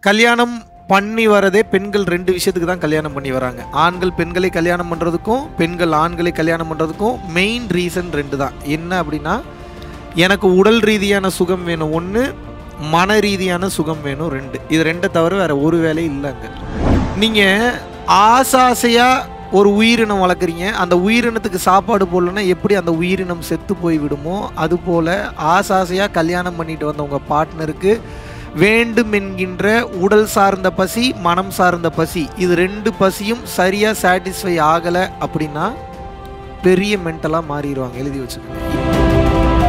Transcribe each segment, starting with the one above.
கல்யாணம் பண்ணி வரதே பெண்கள் ரெண்டு விஷயத்துக்கு தான் கல்யாணம் பண்ணி வராங்க ஆண்கள் பெண்களை கல்யாணம் பண்ணுறதுக்கும் பெண்கள் ஆண்களை கல்யாணம் பண்ணுறதுக்கும் மெயின் ரீசன் ரெண்டு தான் என்ன அப்படின்னா எனக்கு உடல் ரீதியான சுகம் வேணும் ஒன்று மன ரீதியான சுகம் வேணும் ரெண்டு இது ரெண்டை தவிர வேற ஒரு வேலையும் இல்லைங்க நீங்கள் ஆசாசையாக ஒரு உயிரினம் வளர்க்குறீங்க அந்த உயிரினத்துக்கு சாப்பாடு போடலன்னா எப்படி அந்த உயிரினம் செத்து போய் விடுமோ அதுபோல் ஆசாசையாக கல்யாணம் பண்ணிட்டு வந்த உங்கள் பார்ட்னருக்கு வேண்டும் என்கின்ற உடல் சார்ந்த பசி மனம் சார்ந்த பசி இது ரெண்டு பசியும் சரியாக சாட்டிஸ்ஃபை ஆகலை அப்படின்னா பெரிய மென்டலாக மாறிடுவாங்க எழுதி வச்சுக்கோங்க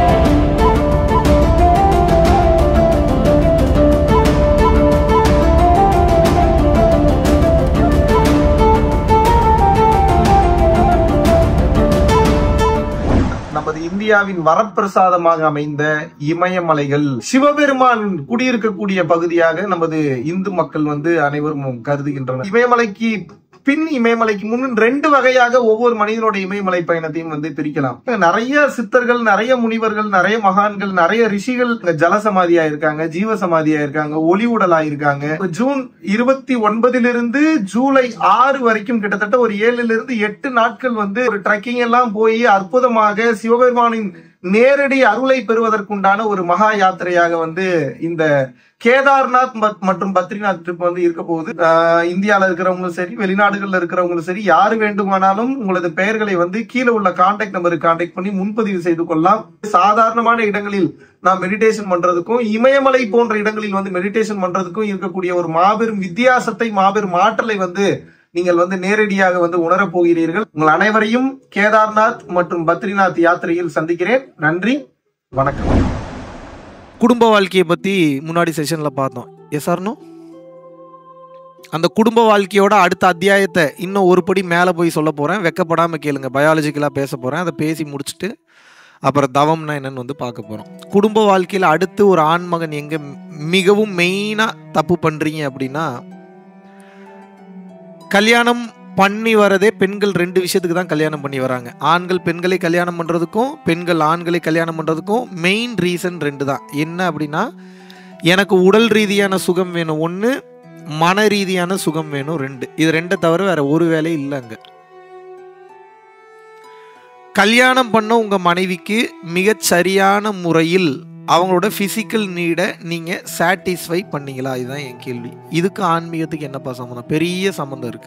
நமது இந்தியாவின் வரப்பிரசாதமாக அமைந்த இமயமலைகள் சிவபெருமான் குடியிருக்கக்கூடிய பகுதியாக நமது இந்து மக்கள் வந்து அனைவரும் கருதுகின்றனர் இமயமலைக்கு பின் இமயமலைக்கு முன் ரெண்டு வகையாக ஒவ்வொரு மனிதனுடைய இமயமலை பயணத்தையும் வந்து பிரிக்கலாம் நிறைய சித்தர்கள் நிறைய முனிவர்கள் நிறைய மகான்கள் நிறைய ரிஷிகள் இங்க ஜலசமாதியா இருக்காங்க ஜீவ சமாதியா இருக்காங்க ஒளி உடலா இருக்காங்க ஜூன் இருபத்தி ஒன்பதிலிருந்து ஜூலை ஆறு வரைக்கும் கிட்டத்தட்ட ஒரு ஏழுல இருந்து எட்டு நாட்கள் வந்து ஒரு ட்ரெக்கிங் எல்லாம் போய் அற்புதமாக சிவபெருமானின் நேரடி அருளை பெறுவதற்குண்டான ஒரு மகா யாத்திரையாக வந்து இந்த கேதார்நாத் மத்- மற்றும் பத்ரிநாத் ட்ரிப் வந்து இருக்க போகுது ஆஹ் இந்தியால இருக்கிறவங்களும் சரி வெளிநாடுகள்ல இருக்கிறவங்களும் சரி யாரு வேண்டுமானாலும் உங்களது பெயர்களை வந்து கீழே உள்ள கான்டாக்ட் நம்பருக்கு கான்டாக்ட் பண்ணி முன்பதிவு செய்து கொள்ளலாம் சாதாரணமான இடங்களில் நாம் மெடிடேஷன் பண்றதுக்கும் இமயமலை போன்ற இடங்களில் வந்து மெடிடேஷன் பண்றதுக்கும் இருக்கக்கூடிய ஒரு மாபெரும் வித்தியாசத்தை மாபெரும் ஆற்றலை வந்து நீங்கள் வந்து நேரடியாக வந்து உணரப் போகிறீர்கள் உங்கள் அனைவரையும் கேதார்நாத் மற்றும் பத்ரிநாத் யாத்திரையில் சந்திக்கிறேன் நன்றி வணக்கம் குடும்ப வாழ்க்கையை பற்றி முன்னாடி செஷனில் பார்த்தோம் எஸ் ஆர்னோ அந்த குடும்ப வாழ்க்கையோட அடுத்த அத்தியாயத்தை இன்னும் ஒரு படி மேலே போய் சொல்ல போகிறேன் வெக்கப்படாமல் கேளுங்க பயாலஜிக்கலாக பேச போகிறேன் அதை பேசி முடிச்சுட்டு அப்புறம் தவம்னா என்னன்னு வந்து பார்க்க போகிறோம் குடும்ப வாழ்க்கையில் அடுத்து ஒரு ஆண்மகன் எங்கே மிகவும் மெயினாக தப்பு பண்ணுறீங்க அப்படின்னா கல்யாணம் பண்ணி வரதே பெண்கள் ரெண்டு விஷயத்துக்கு தான் கல்யாணம் பண்ணி வராங்க ஆண்கள் பெண்களை கல்யாணம் பண்ணுறதுக்கும் பெண்கள் ஆண்களை கல்யாணம் பண்ணுறதுக்கும் மெயின் ரீசன் ரெண்டு தான் என்ன அப்படின்னா எனக்கு உடல் ரீதியான சுகம் வேணும் ஒன்று மன ரீதியான சுகம் வேணும் ரெண்டு இது ரெண்டை தவிர வேற ஒரு வேலையும் இல்லைங்க கல்யாணம் பண்ண உங்கள் மனைவிக்கு மிகச் சரியான முறையில் அவங்களோட ஃபிசிக்கல் நீடை நீங்கள் சாட்டிஸ்ஃபை பண்ணீங்களா இதுதான் என் கேள்வி இதுக்கு ஆன்மீகத்துக்கு என்னப்பா சம்மந்தம் பெரிய சம்மந்தம் இருக்கு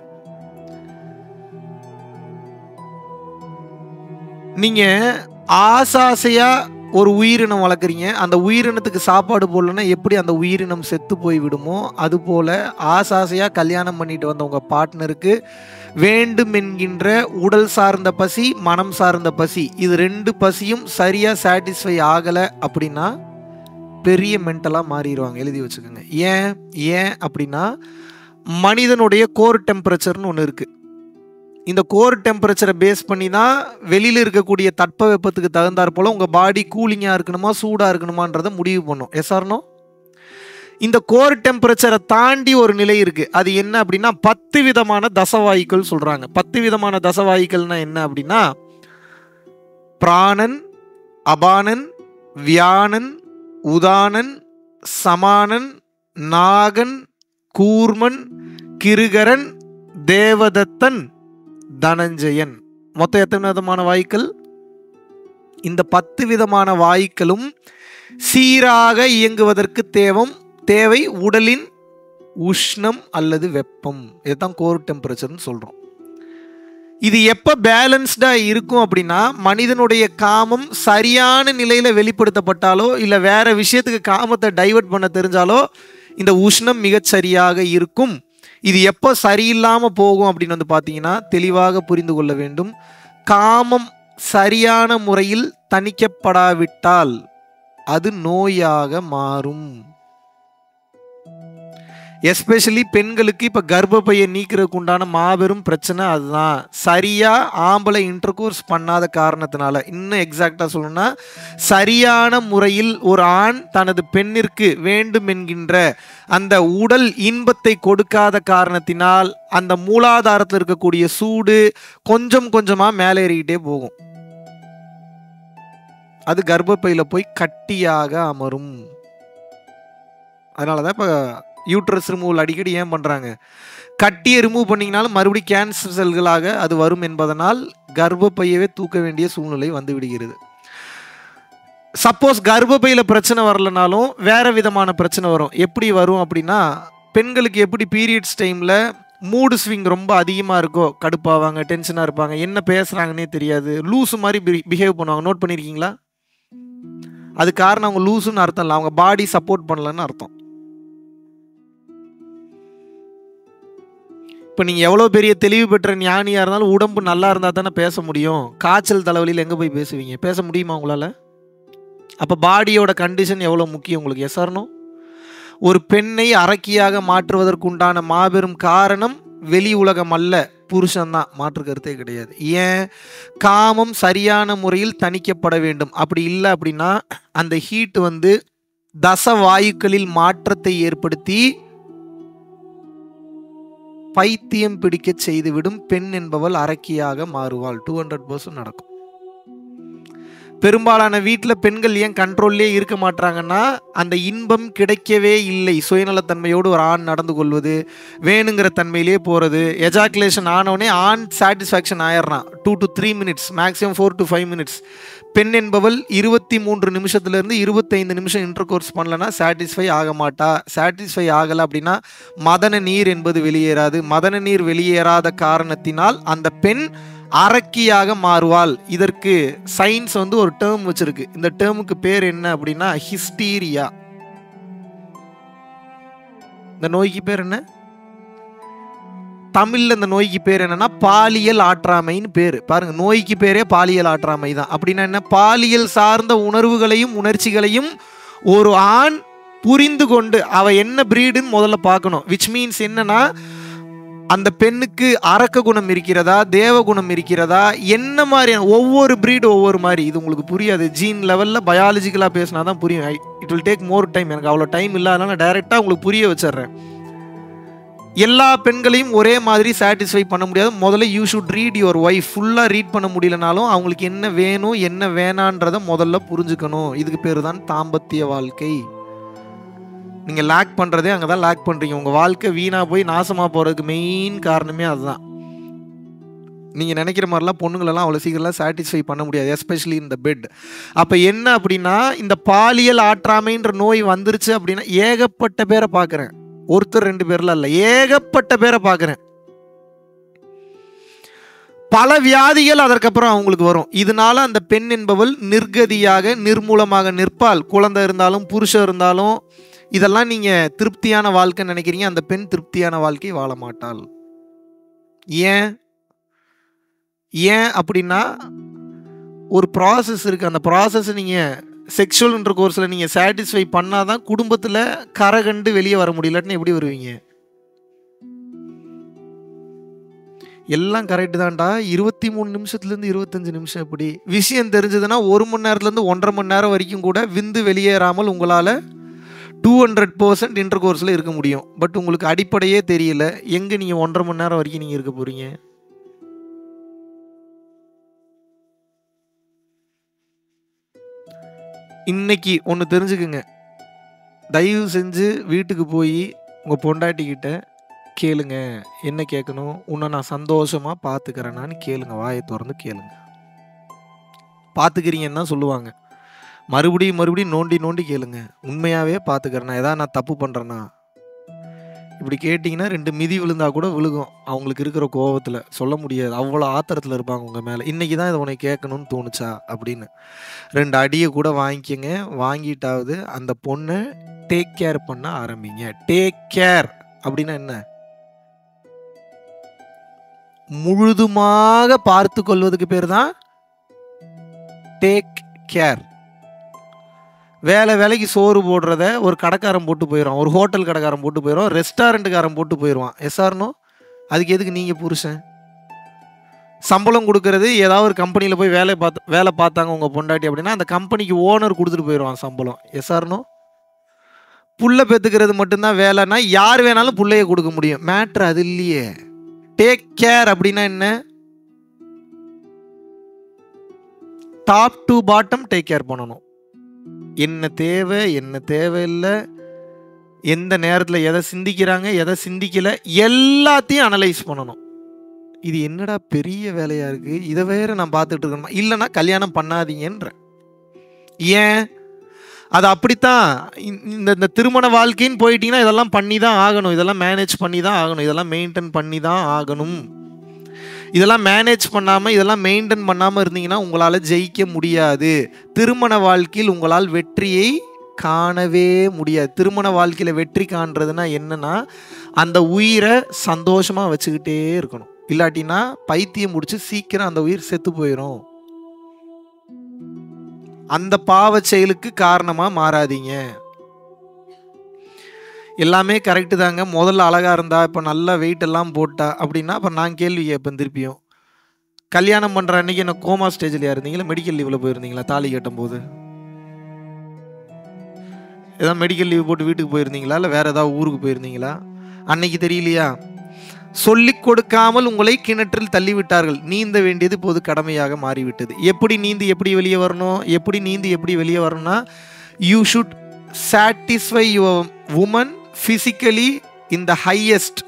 நீங்க ஆசாசையா ஒரு உயிரினம் வளர்க்குறீங்க அந்த உயிரினத்துக்கு சாப்பாடு போடலன்னா எப்படி அந்த உயிரினம் செத்து போய் விடுமோ அதுபோல ஆசாசையா கல்யாணம் பண்ணிட்டு வந்த உங்க பார்ட்னருக்கு வேண்டும் என்கின்ற உடல் சார்ந்த பசி மனம் சார்ந்த பசி இது ரெண்டு பசியும் சரியா சாட்டிஸ்ஃபை ஆகலை அப்படின்னா பெரிய மென்டலாக மாறிடுவாங்க எழுதி வச்சுக்கோங்க ஏன் ஏன் அப்படின்னா மனிதனுடைய கோர் டெம்பரேச்சர்னு ஒன்று இருக்குது இந்த கோர் டெம்பரேச்சரை பேஸ் பண்ணி தான் வெளியில் இருக்கக்கூடிய தட்பவெப்பத்துக்கு தகுந்தாற் போல் உங்கள் பாடி கூலிங்காக இருக்கணுமா சூடாக இருக்கணுமான்றதை முடிவு பண்ணும் எஸ் ஆர்னோ இந்த கோர் டெம்பரேச்சரை தாண்டி ஒரு நிலை இருக்குது அது என்ன அப்படின்னா பத்து விதமான தசவாயுக்கள் சொல்கிறாங்க பத்து விதமான தசவாயுக்கள்னா என்ன அப்படின்னா பிராணன் அபானன் வியானன் உதானன் சமானன் நாகன் கூர்மன் கிருகரன் தேவதத்தன் தனஞ்சயன் மொத்தம் எத்தனை விதமான வாயுக்கள் இந்த பத்து விதமான வாயுக்களும் சீராக இயங்குவதற்கு தேவம் தேவை உடலின் உஷ்ணம் அல்லது வெப்பம் இதுதான் கோர் டெம்பரேச்சர்னு சொல்கிறோம் இது எப்போ பேலன்ஸ்டாக இருக்கும் அப்படின்னா மனிதனுடைய காமம் சரியான நிலையில் வெளிப்படுத்தப்பட்டாலோ இல்லை வேற விஷயத்துக்கு காமத்தை டைவர்ட் பண்ண தெரிஞ்சாலோ இந்த உஷ்ணம் மிகச் சரியாக இருக்கும் இது எப்போ சரியில்லாமல் போகும் அப்படின்னு வந்து பார்த்தீங்கன்னா தெளிவாக புரிந்து கொள்ள வேண்டும் காமம் சரியான முறையில் தணிக்கப்படாவிட்டால் அது நோயாக மாறும் எஸ்பெஷலி பெண்களுக்கு இப்போ கர்ப்பப்பையை நீக்கிறதுக்கு உண்டான மாபெரும் பிரச்சனை அதுதான் சரியாக ஆம்பளை இன்டர்கோர்ஸ் பண்ணாத காரணத்தினால இன்னும் எக்ஸாக்டாக சொல்லணும்னா சரியான முறையில் ஒரு ஆண் தனது பெண்ணிற்கு வேண்டும் என்கின்ற அந்த உடல் இன்பத்தை கொடுக்காத காரணத்தினால் அந்த மூலாதாரத்தில் இருக்கக்கூடிய சூடு கொஞ்சம் கொஞ்சமாக மேலே ஏறிக்கிட்டே போகும் அது கர்ப்பப்பையில் போய் கட்டியாக அமரும் அதனால தான் இப்போ யூட்ரஸ் ரிமூவல் அடிக்கடி ஏன் பண்ணுறாங்க கட்டியை ரிமூவ் பண்ணிங்கனாலும் மறுபடியும் கேன்சர் செல்களாக அது வரும் என்பதனால் கர்ப்பப்பையவே தூக்க வேண்டிய சூழ்நிலை வந்து விடுகிறது சப்போஸ் கர்ப்பப்பையில் பிரச்சனை வரலனாலும் வேற விதமான பிரச்சனை வரும் எப்படி வரும் அப்படின்னா பெண்களுக்கு எப்படி பீரியட்ஸ் டைமில் மூடு ஸ்விங் ரொம்ப அதிகமாக இருக்கோ கடுப்பாவாங்க டென்ஷனாக இருப்பாங்க என்ன பேசுகிறாங்கன்னே தெரியாது லூஸு மாதிரி பிஹேவ் பண்ணுவாங்க நோட் பண்ணியிருக்கீங்களா அது காரணம் அவங்க லூஸுன்னு அர்த்தம் இல்லை அவங்க பாடி சப்போர்ட் பண்ணலன்னு அர்த்தம் இப்போ நீங்கள் எவ்வளோ பெரிய தெளிவு பெற்ற ஞானியாக இருந்தாலும் உடம்பு நல்லா இருந்தால் தானே பேச முடியும் காய்ச்சல் தலைவலியில் எங்கே போய் பேசுவீங்க பேச முடியுமா உங்களால் அப்போ பாடியோட கண்டிஷன் எவ்வளோ முக்கியம் உங்களுக்கு எஸ்ஆர்னோ ஒரு பெண்ணை அரக்கியாக மாற்றுவதற்குண்டான மாபெரும் காரணம் வெளி உலகம் அல்ல புருஷன்தான் மாற்று கருத்தே கிடையாது ஏன் காமம் சரியான முறையில் தணிக்கப்பட வேண்டும் அப்படி இல்லை அப்படின்னா அந்த ஹீட் வந்து தச வாயுக்களில் மாற்றத்தை ஏற்படுத்தி பைத்தியம் பிடிக்க செய்துவிடும் பெண் என்பவள் அரக்கியாக மாறுவாள் டூ ஹண்ட்ரட் பர்சன்ட் நடக்கும் பெரும்பாலான வீட்டில் பெண்கள் ஏன் கண்ட்ரோல்லே இருக்க மாட்டாங்கன்னா அந்த இன்பம் கிடைக்கவே இல்லை சுயநலத்தன்மையோடு ஒரு ஆண் நடந்து கொள்வது வேணுங்கிற தன்மையிலே போகிறது எஜாக்குலேஷன் ஆனவுடனே ஆண் சாட்டிஸ்ஃபேக்ஷன் ஆயிடுறான் two to three minutes maximum four to five minutes பெண் என்பவள் இருபத்தி மூன்று நிமிஷத்துலேருந்து இருபத்தைந்து நிமிஷம் இன்டர் கோர்ஸ் பண்ணலன்னா சாட்டிஸ்ஃபை ஆக மாட்டா சாட்டிஸ்ஃபை ஆகலை அப்படின்னா மதன நீர் என்பது வெளியேறாது மதன நீர் வெளியேறாத காரணத்தினால் அந்த பெண் அரக்கியாக மாறுவாள் இதற்கு சயின்ஸ் வந்து ஒரு டேர்ம் வச்சிருக்கு இந்த டேர்முக்கு பேர் என்ன அப்படின்னா ஹிஸ்டீரியா இந்த நோய்க்கு பேர் என்ன தமிழ்ல இந்த நோய்க்கு பேர் என்னன்னா பாலியல் ஆற்றாமைன்னு பேர் பாருங்க நோய்க்கு பேரே பாலியல் ஆற்றாமை தான் அப்படின்னா என்ன பாலியல் சார்ந்த உணர்வுகளையும் உணர்ச்சிகளையும் ஒரு ஆண் புரிந்து கொண்டு அவ என்ன பிரீடுன்னு முதல்ல பார்க்கணும் விச் மீன்ஸ் என்னன்னா அந்த பெண்ணுக்கு அரக்க குணம் இருக்கிறதா தேவ குணம் இருக்கிறதா என்ன மாதிரியான ஒவ்வொரு பிரீடு ஒவ்வொரு மாதிரி இது உங்களுக்கு புரியாது ஜீன் லெவலில் பயாலஜிக்கலாக பேசினா தான் புரியும் it will take more time எனக்கு அவ்வளோ டைம் இல்லாதனால நான் டைரெக்டாக உங்களுக்கு புரிய வச்சிடுறேன் எல்லா பெண்களையும் ஒரே மாதிரி சாட்டிஸ்ஃபை பண்ண முடியாது முதல்ல you should read your wife ஃபுல்லாக ரீட் பண்ண முடியலனாலும் அவங்களுக்கு என்ன வேணும் என்ன வேணான்றதை முதல்ல புரிஞ்சுக்கணும் இதுக்கு பேர் தான் தாம்பத்திய வாழ்க்கை நீங்கள் லேக் பண்ணுறதே அங்கே தான் லேக் பண்ணுறீங்க உங்கள் வாழ்க்கை வீணாக போய் நாசமாக போகிறதுக்கு மெயின் காரணமே அதுதான் நீங்கள் நினைக்கிற மாதிரிலாம் பொண்ணுங்களெல்லாம் அவ்வளோ சீக்கிரம்லாம் சாட்டிஸ்ஃபை பண்ண முடியாது எஸ்பெஷலி இந்த பெட் அப்போ என்ன அப்படின்னா இந்த பாலியல் ஆற்றாமைன்ற நோய் வந்துருச்சு அப்படின்னா ஏகப்பட்ட பேரை பார்க்குறேன் ஒருத்தர் ரெண்டு பேர்லாம் இல்லை ஏகப்பட்ட பேரை பார்க்குறேன் பல வியாதிகள் அதற்கப்புறம் அவங்களுக்கு வரும் இதனால அந்த பெண் என்பவள் நிர்கதியாக நிர்மூலமாக நிற்பாள் குழந்தை இருந்தாலும் புருஷன் இருந்தாலும் இதெல்லாம் நீங்கள் திருப்தியான வாழ்க்கை நினைக்கிறீங்க அந்த பெண் திருப்தியான வாழ்க்கை வாழ மாட்டாள் ஏன் ஏன் அப்படின்னா ஒரு ப்ராசஸ் இருக்குது அந்த ப்ராசஸ் நீங்கள் செக்ஷுவல் இன்டர் கோர்ஸில் நீங்கள் சாட்டிஸ்ஃபை பண்ணாதான் குடும்பத்தில் கரை கண்டு வெளியே வர முடியலன்னு எப்படி வருவீங்க எல்லாம் கரெக்டு தான்டா இருபத்தி மூணு நிமிஷத்துலேருந்து இருபத்தஞ்சு நிமிஷம் எப்படி விஷயம் தெரிஞ்சதுன்னா ஒரு மணி நேரத்துலேருந்து ஒன்றரை மணி நேரம் வரைக்கும் கூட விந்து வெளியேறாமல் உங்களால் டூ ஹண்ட்ரட் பர்சன்ட் இன்டர் கோர்ஸில் இருக்க முடியும் பட் உங்களுக்கு அடிப்படையே தெரியல எங்கே நீங்கள் ஒன்றரை மணி நேரம் வரைக்கும் நீங்கள் இருக்க போகிறீங்க இன்னைக்கு ஒன்று தெரிஞ்சுக்குங்க தயவு செஞ்சு வீட்டுக்கு போய் உங்கள் பொண்டாட்டிக்கிட்ட கேளுங்க என்ன கேட்கணும் உன்னை நான் சந்தோஷமாக பார்த்துக்கிறேனான்னு கேளுங்க வாயை திறந்து கேளுங்க பார்த்துக்கிறீங்கன்னு தான் சொல்லுவாங்க மறுபடியும் மறுபடியும் நோண்டி நோண்டி கேளுங்க உண்மையாகவே பார்த்துக்கிறேன்னா ஏதாவது நான் தப்பு பண்ணுறேன்னா இப்படி கேட்டிங்கன்னா ரெண்டு மிதி விழுந்தா கூட விழுகும் அவங்களுக்கு இருக்கிற கோபத்தில் சொல்ல முடியாது அவ்வளோ ஆத்திரத்தில் இருப்பாங்க உங்கள் மேலே இன்றைக்கி தான் இதை உனக்கு கேட்கணும்னு தோணுச்சா அப்படின்னு ரெண்டு அடியை கூட வாங்கிக்கங்க வாங்கிட்டாவது அந்த பொண்ணை டேக் கேர் பண்ண ஆரம்பிங்க டேக் கேர் அப்படின்னா என்ன முழுதுமாக பார்த்து கொள்வதுக்கு பேர் தான் டேக் கேர் வேலை வேலைக்கு சோறு போடுறத ஒரு கடைக்காரன் போட்டு போயிடுவான் ஒரு ஹோட்டல் கடைக்காரன் போட்டு போயிடுவான் ரெஸ்டாரண்ட்டுக்காரன் போட்டு போயிடுவான் எஸ்ஆர்னோ அதுக்கு எதுக்கு நீங்கள் புருஷன் சம்பளம் கொடுக்கறது ஏதாவது ஒரு கம்பெனியில் போய் வேலை பார்த்து வேலை பார்த்தாங்க உங்கள் பொண்டாட்டி அப்படின்னா அந்த கம்பெனிக்கு ஓனர் கொடுத்துட்டு போயிடுவான் சம்பளம் எஸ்ஆர்னோ புள்ள பெற்றுக்கிறது மட்டும்தான் வேலைன்னா யார் வேணாலும் புள்ளைய கொடுக்க முடியும் மேட்ரு அது இல்லையே டேக் கேர் அப்படின்னா என்ன top to bottom take care பண்ணணும் என்ன தேவை என்ன தேவையில்லை எந்த நேரத்தில் எதை சிந்திக்கிறாங்க எதை சிந்திக்கல எல்லாத்தையும் அனலைஸ் பண்ணணும் இது என்னடா பெரிய வேலையா இருக்கு இதை வேற நான் பார்த்துட்டு இருக்கணுமா இல்லைன்னா கல்யாணம் பண்ணாதீங்கன்ற ஏன் அது அப்படித்தான் இந்த- இந்த இந்த திருமண வாழ்க்கைன்னு போயிட்டீங்கன்னா இதெல்லாம் பண்ணி தான் ஆகணும் இதெல்லாம் மேனேஜ் பண்ணி தான் ஆகணும் இதெல்லாம் மெயின்டைன் பண்ணி தான் ஆகணும் இதெல்லாம் மேனேஜ் பண்ணாமல் இதெல்லாம் மெயின்டைன் பண்ணாமல் இருந்தீங்கன்னா உங்களால் ஜெயிக்க முடியாது திருமண வாழ்க்கையில் உங்களால் வெற்றியை காணவே முடியாது திருமண வாழ்க்கையில் வெற்றி காண்றதுனா என்னன்னா அந்த உயிரை சந்தோஷமாக வச்சுக்கிட்டே இருக்கணும் இல்லாட்டினா பைத்தியம் முடிச்சு சீக்கிரம் அந்த உயிர் செத்து போயிடும் அந்த பாவ செயலுக்கு காரணமாக மாறாதீங்க எல்லாமே கரெக்டு தாங்க முதல்ல அழகா இருந்தா இப்போ நல்லா வெயிட் எல்லாம் போட்டா அப்படின்னா அப்போ நான் கேள்வி கேட்பேன் திருப்பியும் கல்யாணம் பண்ணுற அன்னைக்கு என்ன கோமா ஸ்டேஜ்லையா இருந்தீங்களா மெடிக்கல் லீவில் போயிருந்தீங்களா தாலி கட்டும் போது ஏதாவது மெடிக்கல் லீவ் போட்டு வீட்டுக்கு போயிருந்தீங்களா இல்லை வேற ஏதாவது ஊருக்கு போயிருந்தீங்களா அன்னைக்கு தெரியலையா சொல்லிக் கொடுக்காமல் உங்களை கிணற்றில் தள்ளிவிட்டார்கள் நீந்த வேண்டியது இப்போது கடமையாக மாறிவிட்டது எப்படி நீந்து எப்படி வெளியே வரணும் எப்படி நீந்து எப்படி வெளியே வரணும்னா you should satisfy your woman physically in the highest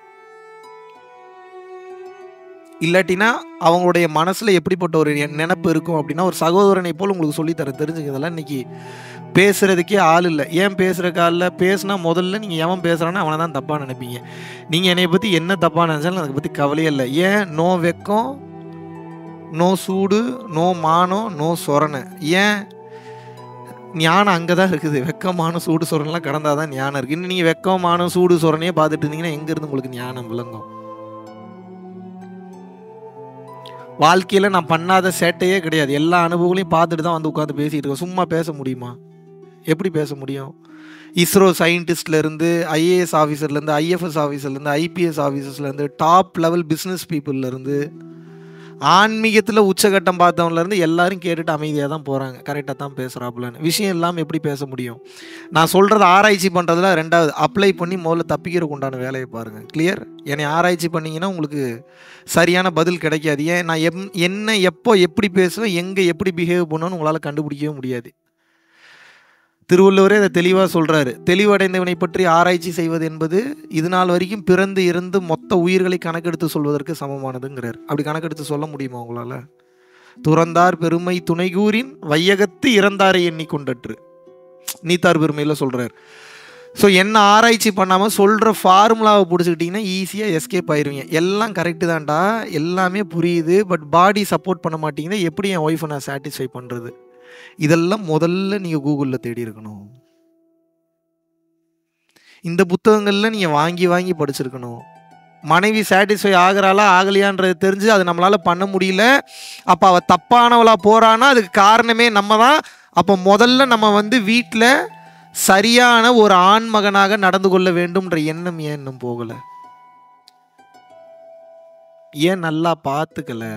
இல்லாட்டினா அவங்களுடைய மனசுல எப்படிப்பட்ட ஒரு எண்ண- நினைப்பு இருக்கும் அப்படின்னா ஒரு சகோதரனை போல் உங்களுக்கு சொல்லித்தரேன் தெரிஞ்சுக்கிறதெல்லாம் இன்னைக்கு பேசுறதுக்கே ஆள் இல்லை ஏன் பேசுறக்கு ஆள் இல்லை பேசுனா முதல்ல நீங்கள் எவன் பேசுறானோ அவனை தான் தப்பாக நினைப்பீங்க நீங்கள் என்னைய பற்றி என்ன தப்பாக நினச்சாலும் அதை பற்றி கவலையே இல்லை ஏன் நோ வெக்கம் நோ சூடு நோ மானம் நோ சொரணை ஏன் ஞானம் அங்கே தான் இருக்குது வெக்கமான சூடு சொரணைலாம் கடந்தால் தான் ஞானம் இருக்குது இன்னும் நீங்கள் வெக்கமான சூடு சொரணையே பார்த்துட்டு இருந்தீங்கன்னா எங்கேருந்து உங்களுக்கு ஞானம் விளங்கும் வாழ்க்கையில் நான் பண்ணாத சேட்டையே கிடையாது எல்லா அனுபவங்களையும் பார்த்துட்டு தான் வந்து உட்காந்து பேசிகிட்டு இருக்கோம் சும்மா பேச முடியுமா எப்படி பேச முடியும் இஸ்ரோ சயின்டிஸ்ட்லேருந்து ஐஏஎஸ் ஆஃபீஸர்லேருந்து ஐஎஃப்எஸ் ஆஃபீஸர்லேருந்து ஐபிஎஸ் ஆஃபீஸர்ஸ்லேருந்து டாப் லெவல் பிஸ்னஸ் பீப்புள்லேருந்து ஆன்மீகத்தில் உச்சகட்டம் பார்த்தவன்லேருந்து எல்லாரும் கேட்டுட்டு அமைதியாக தான் போகிறாங்க கரெக்டாக தான் பேசுகிறாப்புலன்னு விஷயம் இல்லாமல் எப்படி பேச முடியும் நான் சொல்கிறத ஆராய்ச்சி பண்ணுறதுல ரெண்டாவது அப்ளை பண்ணி முதல்ல தப்பிக்கிறதுக்கு உண்டான வேலையை பாருங்கள் கிளியர் என்னை ஆராய்ச்சி பண்ணீங்கன்னா உங்களுக்கு சரியான பதில் கிடைக்காது ஏன் நான் எம் என்ன எப்போ எப்படி பேசுவேன் எங்கே எப்படி பிஹேவ் பண்ணணும்னு உங்களால் கண்டுபிடிக்கவே முடியாது திருவள்ளுவரே அதை தெளிவாக சொல்கிறாரு தெளிவடைந்தவனை பற்றி ஆராய்ச்சி செய்வது என்பது இது நாள் வரைக்கும் பிறந்து இருந்து மொத்த உயிர்களை கணக்கெடுத்து சொல்வதற்கு சமமானதுங்கிறார் அப்படி கணக்கெடுத்து சொல்ல முடியுமா உங்களால் துறந்தார் பெருமை துணைகூறின் வையகத்து இறந்தாரை எண்ணிக்கொண்டற்று நீத்தார் பெருமையில் சொல்கிறார் ஸோ என்ன ஆராய்ச்சி பண்ணாமல் சொல்கிற ஃபார்முலாவை பிடிச்சிக்கிட்டிங்கன்னா ஈஸியாக எஸ்கேப் ஆயிருவீங்க எல்லாம் கரெக்டு தான்டா எல்லாமே புரியுது பட் பாடி சப்போர்ட் பண்ண மாட்டீங்கன்னா எப்படி என் ஒய்ஃபை நான் சாட்டிஸ்ஃபை பண்ணுறது இதெல்லாம் முதல்ல நீங்கள் கூகுளில் தேடி இருக்கணும் இந்த புத்தகங்கள்ல நீங்கள் வாங்கி வாங்கி படிச்சிருக்கணும் மனைவி சாட்டிஸ்ஃபை ஆகுறாளா ஆகலையான்றது தெரிஞ்சு அது நம்மளால் பண்ண முடியல அப்போ அவள் தப்பானவளா போறான்னா அதுக்கு காரணமே நம்ம தான் அப்போ முதல்ல நம்ம வந்து வீட்டில் சரியான ஒரு ஆண் மகனாக நடந்து கொள்ள வேண்டும்ன்ற எண்ணம் ஏன் இன்னும் போகலை ஏன் நல்லா பார்த்துக்கல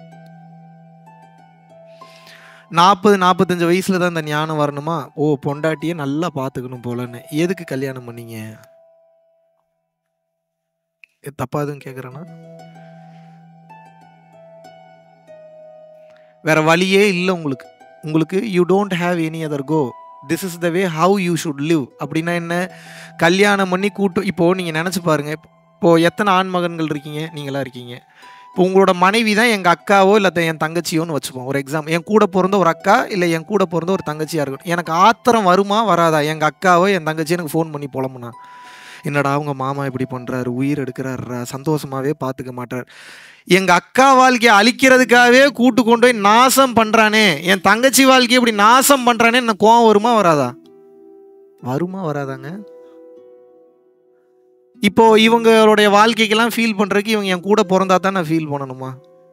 நாற்பது நாற்பத்தஞ்சு வயசுல தான் இந்த ஞானம் வரணுமா ஓ பொண்டாட்டியை நல்லா பார்த்துக்கணும் போலன்னு எதுக்கு கல்யாணம் பண்ணீங்க இது தப்பா எதுவும் கேட்குறேன்னா வேற வழியே இல்லை உங்களுக்கு உங்களுக்கு you don't have any other go this is the way how you should live அப்படின்னா என்ன கல்யாணம் பண்ணி கூட்டு இப்போ நீங்கள் நினச்சி பாருங்க இப்போ எத்தனை ஆண் மகன்கள் இருக்கீங்க நீங்களா இருக்கீங்க இப்போ உங்களோட மனைவி தான் எங்கள் அக்காவோ இல்லை என் தங்கச்சியோன்னு வச்சுப்போம் ஒரு எக்ஸாம் என் கூட பிறந்த ஒரு அக்கா இல்லை என் கூட பிறந்த ஒரு தங்கச்சியாக இருக்கட்டும் எனக்கு ஆத்திரம் வருமா வராதா எங்கள் அக்காவோ என் தங்கச்சி எனக்கு ஃபோன் பண்ணி புலம்புனா என்னடா அவங்க மாமா இப்படி பண்ணுறாரு உயிர் எடுக்கிறாருடா சந்தோஷமாகவே பார்த்துக்க மாட்டார் எங்கள் அக்கா வாழ்க்கையை அழிக்கிறதுக்காகவே கூட்டு கொண்டு போய் நாசம் பண்ணுறானே என் தங்கச்சி வாழ்க்கையை இப்படி நாசம் பண்ணுறானே என்ன கோவம் வருமா வராதா வருமா வராதாங்க இப்போ இவங்களுடைய வாழ்க்கைக்கெல்லாம் ஃபீல் பண்றதுக்கு இவங்க என் கூட பிறந்தா தான் நான் ஃபீல் பண்ணணுமா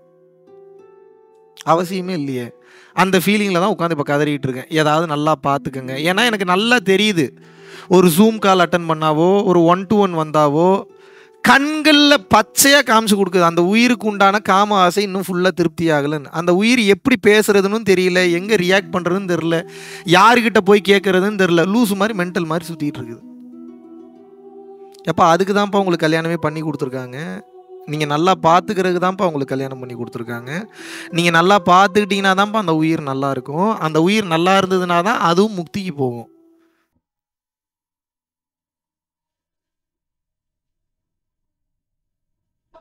அவசியமே இல்லையே அந்த ஃபீலிங்கில் தான் உட்காந்து இப்போ கதறிட்டு இருக்கேன் ஏதாவது நல்லா பார்த்துக்கங்க ஏன்னா எனக்கு நல்லா தெரியுது ஒரு ஜூம் கால் அட்டன் பண்ணாவோ ஒரு ஒன் டு ஒன் வந்தாவோ கண்களில் பச்சையாக காமிச்சு கொடுக்குது அந்த உயிருக்கு உண்டான காம ஆசை இன்னும் ஃபுல்லாக திருப்தி ஆகலைன்னு அந்த உயிர் எப்படி பேசுறதுன்னு தெரியல எங்கே ரியாக்ட் பண்ணுறதுன்னு தெரில யாருக்கிட்ட போய் கேட்குறதுன்னு தெரில லூசு மாதிரி மென்டல் மாதிரி சுற்றிட்டு இருக்குது எப்போ அதுக்கு தான்ப்பா உங்களுக்கு கல்யாணமே பண்ணி கொடுத்துருக்காங்க நீங்கள் நல்லா பார்த்துக்கிறதுக்கு தான்ப்பா உங்களுக்கு கல்யாணம் பண்ணி கொடுத்துருக்காங்க நீங்கள் நல்லா பார்த்துக்கிட்டீங்கன்னா தான்ப்பா அந்த உயிர் நல்லா இருக்கும் அந்த உயிர் நல்லா இருந்ததுனா தான் அதுவும் முக்திக்கு போகும்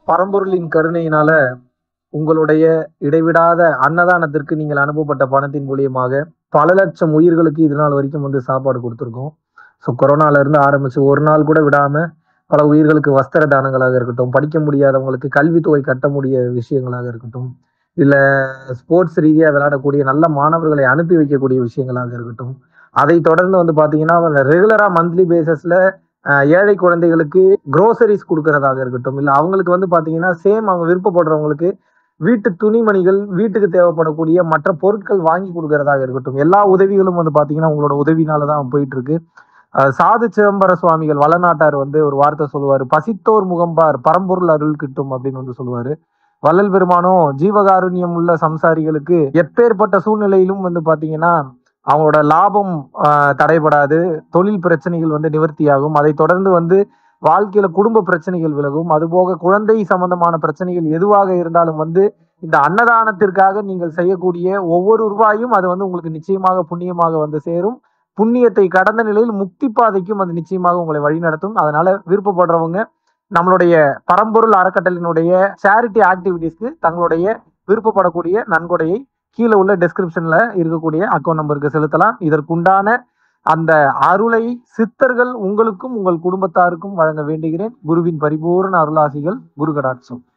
பரம்பொருளின் கருணையினால உங்களுடைய இடைவிடாத அன்னதானத்திற்கு நீங்கள் அனுப்பப்பட்ட பணத்தின் மூலியமாக பல லட்சம் உயிர்களுக்கு இது நாள் வரைக்கும் வந்து சாப்பாடு கொடுத்துருக்கோம் ஸோ கொரோனால இருந்து ஆரம்பிச்சு ஒரு நாள் கூட விடாம பல உயிர்களுக்கு வஸ்திர தானங்களாக இருக்கட்டும் படிக்க முடியாதவங்களுக்கு கல்வித்தொகை கட்ட முடிய விஷயங்களாக இருக்கட்டும் இல்ல ஸ்போர்ட்ஸ் ரீதியா விளையாடக்கூடிய நல்ல மாணவர்களை அனுப்பி வைக்கக்கூடிய விஷயங்களாக இருக்கட்டும் அதை தொடர்ந்து வந்து பாத்தீங்கன்னா ரெகுலரா மந்த்லி பேசிஸ்ல ஏழை குழந்தைகளுக்கு க்ரோசரிஸ் கொடுக்கறதாக இருக்கட்டும் இல்ல அவங்களுக்கு வந்து பாத்தீங்கன்னா சேம் அவங்க விருப்பப்படுறவங்களுக்கு வீட்டு துணிமணிகள் வீட்டுக்கு தேவைப்படக்கூடிய மற்ற பொருட்கள் வாங்கி கொடுக்கறதாக இருக்கட்டும் எல்லா உதவிகளும் வந்து பாத்தீங்கன்னா உங்களோட உதவினால தான் போயிட்டு இருக்கு அஹ் சாது சிதம்பர சுவாமிகள் வளநாட்டார் வந்து ஒரு வார்த்தை சொல்லுவாரு பசித்தோர் முகம்பார் பரம்பொருள் அருள் கிட்டும் அப்படின்னு வந்து சொல்லுவாரு வள்ளல் பெருமானும் ஜீவகாருண்யம் உள்ள சம்சாரிகளுக்கு எப்பேற்பட்ட சூழ்நிலையிலும் வந்து பாத்தீங்கன்னா அவங்களோட லாபம் ஆஹ், தடைபடாது தொழில் பிரச்சனைகள் வந்து நிவர்த்தியாகும் அதை தொடர்ந்து வந்து வாழ்க்கையில குடும்ப பிரச்சனைகள் விலகும் அதுபோக குழந்தை சம்பந்தமான பிரச்சனைகள் எதுவாக இருந்தாலும் வந்து இந்த அன்னதானத்திற்காக நீங்கள் செய்யக்கூடிய ஒவ்வொரு ரூபாயும் அது வந்து உங்களுக்கு நிச்சயமாக புண்ணியமாக வந்து சேரும் புண்ணியத்தை கடந்த நிலையில் முக்தி பாதைக்கும் அது நிச்சயமாக உங்களை வழிநடத்தும் அதனால விருப்பப்படுறவங்க நம்மளுடைய பரம்பொருள் அறக்கட்டளையினுடைய சேரிட்டி ஆக்டிவிட்டீஸ்க்கு தங்களுடைய விருப்பப்படக்கூடிய நன்கொடையை கீழே உள்ள டெஸ்கிரிப்ஷன்ல இருக்கக்கூடிய அக்கௌண்ட் நம்பருக்கு செலுத்தலாம் இதற்குண்டான அந்த அருளை சித்தர்கள் உங்களுக்கும் உங்கள் குடும்பத்தாருக்கும் வழங்க வேண்டுகிறேன் குருவின் பரிபூர்ண அருளாசிகள் குரு கடாட்சம்